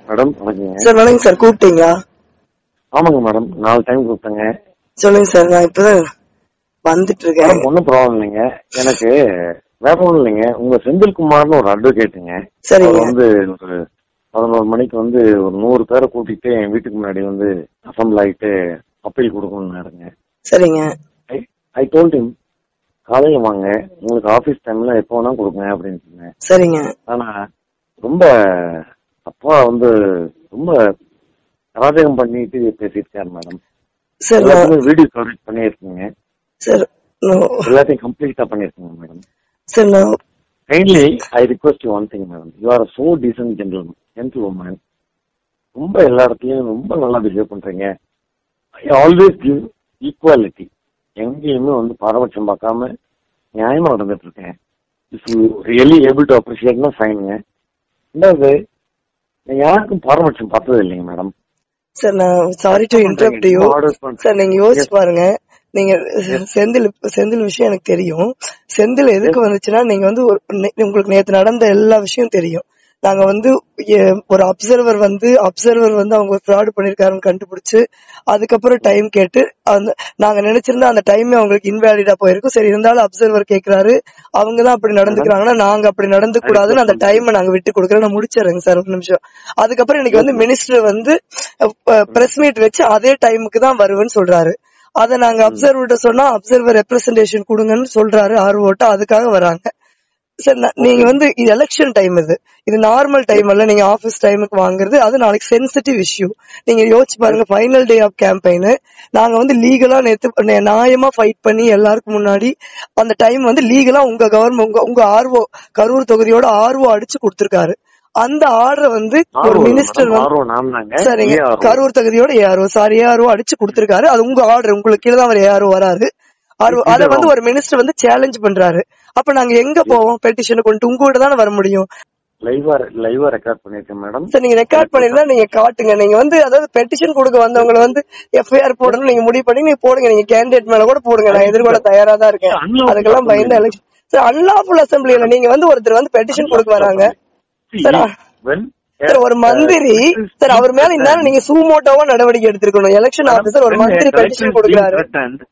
Madam வணக்கங்க sir வணக்கம் sir கூப்பிட்டீங்களா ஆமாங்க மேடம் நாலு டைம் கூப்பிட்டேங்க சொல்லுங்க சார் நான் இப்பதான் வந்துட்டு இருக்கேன் மேடம் ஒன்றும் ப்ராப்ளம் இல்லைங்க எனக்கு வேற ஒன்றும் இல்லைங்க உங்க செந்தில்குமார்னு ஒரு அட்வொகேட்டுங்க சரிங்க. அவர் வந்து ஒரு பதினோரு மணிக்கு வந்து ஒரு நூறு பேரை கூட்டிட்டு என் வீட்டுக்கு முன்னாடி வந்து அசம்பிள் ஆகிட்டு அப்பீல் கொடுக்கணும்னாருங்க சரிங்க ஐ டோல்ட் him காலையில வாங்க உங்களுக்கு ஆபீஸ் டைம்ல எப்போ வேணா கொடுங்க அப்படின்னு சொன்னேன் சரிங்க ஆனா ரொம்ப அப்பா வந்து ரொம்ப அராஜகம் பண்ணிட்டு பேசியிருக்காரு மேடம் சார் நான் எல்லாத்தையுமே வீடியோ கவரேஜ் பண்ணியிருக்கீங்க சார் நான் எல்லாத்தையும் கம்ப்ளீட்டா பண்ணியிருக்கீங்க மேடம் சார் நான் kindly I request you one thing madam you are so decent gentle gentle woman ரொம்ப எல்லா இடத்துலயும் ரொம்ப நல்லா பிஹேவ் பண்றீங்க ஐ ஆல்வேஸ் கிவ் ஈக்குவாலிட்டி எங்கேயுமே வந்து பாரபட்சம் பார்க்காம நியாயமா நடந்துட்டு இருக்கேன் if you really able to அப்ரிஷியேட்னா ஃபைனுங்க ரெண்டாவது நான் யாருக்கும் பாரபட்சம் பார்த்தது இல்லைங்க மேடம் சார் நான் sorry to interrupt you Orders பண்றேன். சார் நீங்க யோசிச்சு பாருங்க நீங்க செந்தில் செந்தில் விஷயம் எனக்கு தெரியும் செந்தில் எதுக்கு வந்துச்சுன்னா நீங்க வந்து ஒரு நே- உங்களுக்கு நேத்து நடந்த எல்லா விஷயம் தெரியும் நாங்க வந்து எ- ஒரு அப்சர்வர் வந்து அப்சர்வர் வந்து அவங்க ஃப்ராட் பண்ணிருக்காருன்னு கண்டுபிடிச்சு அதுக்கப்புறம் டைம் கேட்டு அந்த நாங்க நினைச்சிருந்தா அந்த டைமே அவங்களுக்கு இன்வேலிடா போயிருக்கும் சரி இருந்தாலும் அப்சர்வர் கேக்குறாரு அவங்க தான் அப்படி நடந்துக்கிறாங்கன்னா நாங்க அப்படி நடந்து கூடாதுன்னு அந்த டைமை நாங்க விட்டு கொடுக்கறோம் நான் முடிச்சிடுறேங்க சார் ஒரு நிமிஷம் அதுக்கப்புறம் இன்னைக்கு வந்து மினிஸ்டர் வந்து பிரஸ் மீட் வச்சு அதே டைமுக்கு தான் வருவேன்னு சொல்றாரு அத நாங்க அப்சர்வர்கிட்ட சொன்னா அப்சர்வர் ரெப்ரசன்டேஷன் கொடுங்கன்னு சொல்றாரு ஆர்வோட்ட அதுக்காக வராங்க சார் நான்- நீங்க வந்து இது எலெக்ஷன் டைம் இது இது நார்மல் டைம் அல்ல நீங்க ஆபீஸ் டைமுக்கு வாங்குறது அது நாளைக்கு சென்சிட்டிவ் இஷ்யூ நீங்க யோசிச்சு பாருங்க ஃபைனல் டே ஆஃப் கேம்பெயின் நாங்க வந்து லீகலா நேத்து நே- நியாயமா ஃபைட் பண்ணி எல்லாருக்கும் முன்னாடி அந்த டைம் வந்து லீகலா உங்க கவர்மெண்ட் உங்க உங்க ஆர்வோ கரூர் தொகுதியோட ஆர்வோ அடிச்சு கொடுத்திருக்காரு அந்த ஆர்டர் வந்து ஒரு மினிஸ்டர் வந்து ஆர்வம் நாம் தாங்க சரிங்க ஏஆர்ஓ. கரூர் தகுதியோட ஏஆர்ஓ சாரி ஏஆர்ஓ அடிச்சு கொடுத்திருக்காரு அது உங்க ஆர்டர் உங்களுக்கு கீழே தான் அவர் ஏஆர்ஓ வராரு ஆர்ஓ- அத வந்து ஒரு மினிஸ்டர் வந்து சேலஞ்ச் பண்றாரு அப்ப நாங்க எங்க போவோம் பெட்டிஷனை கொண்டு உங்க கூட தானே வர முடியும் லைவா லைவா ரெக்கார்ட் பண்ணிருக்கேன் மேடம் சார் நீங்க ரெக்கார்ட் பண்ணிருந்தா நீங்க காட்டுங்க நீங்க வந்து அதாவது பெட்டிஷன் கொடுக்க வந்தவங்கள வந்து எஃப்ஐஆர் போடணும் நீங்க முடிவு பண்ணி நீங்க போடுங்க நீங்க கேண்டிடேட் மேல கூட போடுங்க நான் எதிர்கொள்ள தயாரா தான் இருக்கேன் Unlawful அதுக்கெல்லாம் பயந்து assembly. எலெக்ஷன் சார் அன்லாஃபுல் அசம்பிளில நீங்க வந்து ஒருத்தர் வந்து பெட்டிஷன் கொடுக்க வராங்க சார் when சார் ஒரு மந்திரி சார் அவர் மேல இந்நேரம் நீங்க சூமோட்டோவா நடவடிக்கை எடுத்திருக்கணும் எலெக்ஷன் ஆபீசர் ஒரு மந்திரி பெட்டிஷன் கொடுக்குறாரு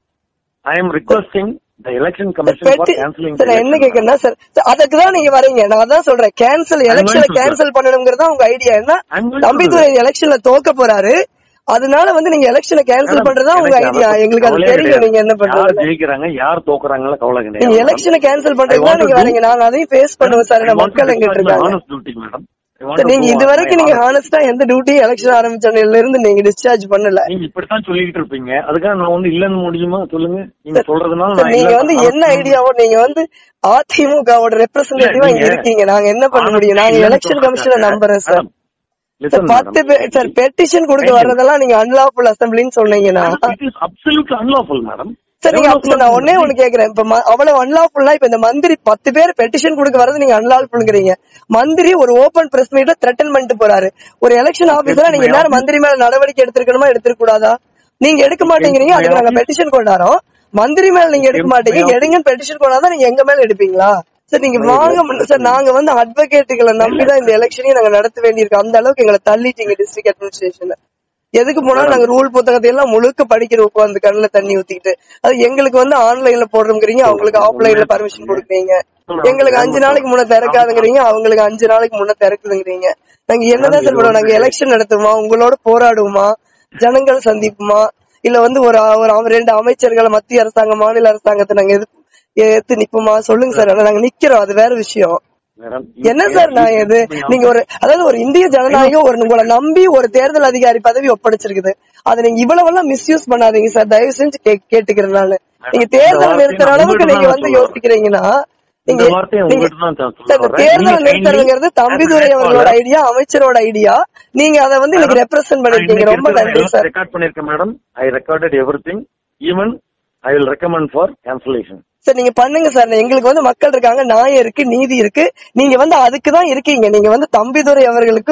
I am requesting the election commission for petition- cancelling sir நான் என்ன கேக்குறேன்னா சார் சார், அதுக்கு தான் நீங்க வரீங்க நான் அதான் சொல்றேன் கேன்சல் எலெக்ஷனை going to, sir. கேன்சல் பண்ணணுங்கிறது தான் உங்க ஐடியா என்ன I'm going to, தம்பிதுரை எலெக்ஷன்ல தோக்க போறாரு அதனால வந்து நீங்க எலெக்ஷனை கேன்சல் பண்றதா உங்க ஐடியா எங்களுக்கு அது தெரியும் நீங்க என்ன யார் பண்றது ஜெயிக்கிறாங்க யார் தோக்குறாங்களோ கவலை நீங்க கிடையாது எலெக்ஷனை கேன்சல் பண்றதுக்கு தான் நீங்க வரீங்க நான் அதையும் ஃபேஸ் பண்ணுவேன் சார் நான் மக்கள் எங்கிட்ட இருக்காங்க டியூட்டி மேடம் சார் நீங்க இது வரைக்கும் நீங்க ஹானஸ்டா எந்த டியூட்டியும் எலெக்ஷன் ஆரம்பிச்சதுல இருந்து நீங்க டிஸ்சார்ஜ் பண்ணல நீங்க இப்படித்தான் சொல்லிட்டு இருப்பீங்க அதுக்காக நான் வந்து இல்லன்னு முடியுமா சொல்லுங்க நீங்க சொல்றதுனால சார் நான் நீங்க இல்ல- வந்து என்ன ஐடியாவோ நீங்க வந்து அதிமுகவோட ரெப்ரசன்டேட்டிவா இங்க நீங்க- இருக்கீங்க நாங்க என்ன பண்ண முடியும் நாங்க இல்லன்னு எலெக்ஷன் கமிஷனை சொல்றாங்க. நம்புறேன் சார் மேடம், listen சார் பத்து madam. பேர் சார் பெட்டிஷன் கொடுக்க வர்றதெல்லாம் நீங்க அன்லாஃபுல் அசம்பிளின்னு சொன்னீங்கன்னா It is absolutely unlawful, madam. Sir நீங்க அப்ப நான் ஒன்னே ஒண்ணு கேக்குறேன் இப்ப ம- அவ்வளவு அன்லாஃபுல்னா இப்ப இந்த மந்திரி பத்து பேர் பெட்டிஷன் கொடுக்க வர்றது நீங்க அன்லாஃபுல்ங்கிறீங்க மந்திரி ஒரு ஓபன் பிரஸ் மீட்ல த்ரெட்டன் பண்ணிட்டு போறாரு ஒரு எலெக்ஷன் ஆபீசரா நீங்க எல்லாரும் மந்திரி மேல நடவடிக்கை எடுத்திருக்கணுமா எடுத்திருக்க கூடாதா நீங்க எடுக்க மாட்டேங்கிறீங்க அதுக்கு நாங்க பெட்டிஷன் கொண்டாரோம் மந்திரி மேல நீங்க எடுக்க மாட்டீங்க எடுங்கன்னு பெட்டிஷன் கொண்டாதான் நீங்க எங்க மேல எடுப்பீங்களா சார் நீங்க வாங்க முன்ன- சார் நாங்க வந்து அட்வொகேட்டுகளை நம்பிதான் இந்த எலெக்ஷனையும் நாங்க நடத்த வேண்டியிருக்கு அந்த அளவுக்கு எங்களை தள்ளிட்டீங்க டிஸ்ட்ரிக்ட் அட்மினிஸ்ட்ரேஷன்ல எதுக்கு போனாலும் நாங்க ரூல் புத்தகத்தை எல்லாம் முழுக்க படிக்கிற உட்காந்து கண்ணுல தண்ணி ஊத்திக்கிட்டு அது எங்களுக்கு வந்து ஆன்லைன்ல போடுறோங்கிறீங்க அவங்களுக்கு ஆஃப்லைன்ல பர்மிஷன் கொடுக்குறீங்க எங்களுக்கு அஞ்சு நாளைக்கு முன்ன திறக்காதுங்கிறீங்க அவங்களுக்கு அஞ்சு நாளைக்கு முன்ன திறக்குதுங்கிறீங்க நாங்க என்னதான் சார் பண்ணுவோம் நாங்க எலெக்ஷன் நடத்துவோமா உங்களோட போராடுவோமா ஜனங்கள் சந்திப்புமா இல்ல வந்து ஒரு ஒரு அவ- ரெண்டு அமைச்சர்களை மத்திய அரசாங்கம் மாநில அரசாங்கத்தை நாங்க எதிர்ப்பு ஏத்து நிப்போமா சொல்லுங்க சார் ஆனா நாங்க நிக்கிறோம் அது வேற விஷயம் Madam, என்ன சார் நான் இது நீங்க ஒரு அதாவது ஒரு இந்திய ஜனநாயகம் ஒரு உங்களை நம்பி ஒரு தேர்தல் அதிகாரி பதவி ஒப்படைச்சிருக்குது அதை நீங்க இவ்வளவெல்லாம் மிஸ்யூஸ் பண்ணாதீங்க சார் தயவு செஞ்சு கே- கேட்டுக்கிறேன் நானு நீங்க தேர்தல் நிறுத்துற அளவுக்கு நீங்க வந்து யோசிக்கிறீங்கன்னா நீங்க இந்த வார்த்தையை நீங்க உங்ககிட்ட தான் நான் சொல்ல சார், இந்த வரேன். தேர்தல் நீங்க நிறுத்துறதுங்கிறது kindly- தம்பிதுரை அவர்களோட ஐடியா அமைச்சரோட ஐடியா நீங்க அதை வந்து இன்னைக்கு ரெப்ரசென்ட் நான் பண்ணிருக்கீங்க இன்னைக்கு ரொம்ப இருக்கிற நன்றி சார் ரெக்கார்ட் பண்ணிருக்கேன் madam I recorded everything even I will recommend for cancellation sir நீங்க பண்ணுங்க சார் எங்களுக்கு வந்து மக்கள் இருக்காங்க நியாயம் இருக்கு நீதி இருக்கு நீங்க வந்து அதுக்கு தான் இருக்கீங்க நீங்க வந்து தம்பிதுரை அவர்களுக்கும்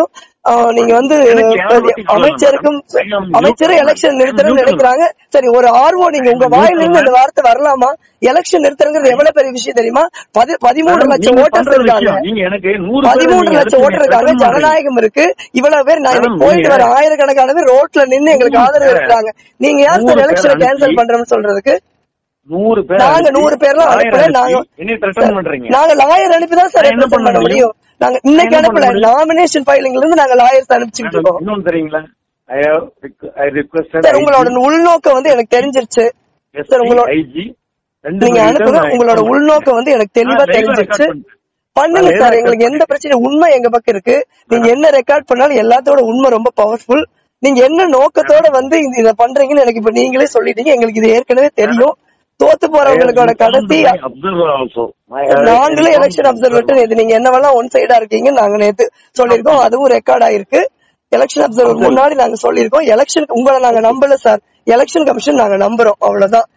ஆஹ், நீங்க வந்து எனக்கு யாரை பத்தி சொல்லல அமைச்சருக்கும் மேடம். I am அமைச்சரும் neutral. எலெக்ஷன் I am நிறுத்தணும்னு neutral. நினைக்கிறாங்க சரி ஒரு ஆர்வம் நீங்க உங்க I am வாயில இருந்து neutral, இந்த வார்த்தை வரலாமா எலெக்ஷன் நிறுத்தணுங்கிறது எவ்வளவு பெரிய விஷயம் தெரியுமா பதி பதிமூன்று மேடம், லட்சம் நீங்க ஓட்டர்ஸ் பண்ற இருக்காங்க விஷயம், நீங்க எனக்கு நூறு பேரை பதிமூன்று நீங்க லட்சம் எடுத்து ஓட்டர் இருக்காங்க threaten பண்றீங்க. ஜனநாயகம் இருக்கு இவ்வளவு பேர் நான் இன்னைக்கு மேடம், போயிட்டு வர நீங்க- ஆயிரக்கணக்கான பேர் ரோட்ல நின்னு எங்களுக்கு நூறு ஆதரவு பேரை- இருக்கிறாங்க நீங்க யார் சார் நூறு எலெக்ஷனை பேரை கேன்சல் அனுப்பி- பண்றோம்னு சொல்றதுக்கு நூறு பேர் நாங்க அனுப்பி, நூறு பேர்லாம் lawyer அனுப்பல அனுப்பி, நாங்க என்னைய threaten பண்றீங்க நாங்க லாயர் அனுப்பிதான் சார் நான் என்ன represent பண்ண பண்ண முடியும் முடியும்? நாங்க நான் இன்னைக்கு என்ன பண்ண அனுப்பல முடியும்? நாமினேஷன் ஃபைலிங்ல இருந்து நாங்க லாயர்ஸ் அனுப்பிச்சுட்டு மேடம், இருக்கோம் இன்னொன்னு தெரியுங்களா I have I requested sir உங்களோட உள்நோக்கம் வந்து எனக்கு தெரிஞ்சிருச்சு சார் உங்களோட ஐஜி ரெண்டு நீங்க பேரும் அனுப்புங்க நான் உங்களோட inform உள்நோக்கம் வந்து எனக்கு தெளிவா நான் live ஆ தெரிஞ்சிருச்சு record பண்றேன். பண்ணுங்க நான் live ஆ சார் record எங்களுக்கு எந்த பிரச்சனையும் உண்மை எங்க பக்கம் இருக்கு நீங்க என்ன ரெக்கார்ட் பண்ணாலும் எல்லாத்தோட உண்மை ரொம்ப பவர்ஃபுல் நீங்க என்ன நோக்கத்தோட வந்து இந்த- இத பண்றீங்கன்னு எனக்கு இப்ப நீங்களே சொல்லிட்டீங்க எங்களுக்கு இது ஏற்கனவே தெரியும் தோத்து போறவங்களுக்கோட கடைசி அப்சர்வர் ஆல்சோ நாங்களே எலெக்ஷன் அப்சர்வர் இது நீங்க என்ன வேணா ஒன் சைடா இருக்கீங்க நாங்க நேத்து சொல்லியிருக்கோம் அதுவும் ரெக்கார்ட் ஆயிருக்கு எலெக்ஷன் அப்சர்வர் முன்னாடி நாங்க சொல்லியிருக்கோம் எலெக்ஷன் உங்களை நாங்க நம்பல சார் எலெக்ஷன் கமிஷன் நாங்க நம்புறோம் அவ்வளவுதான்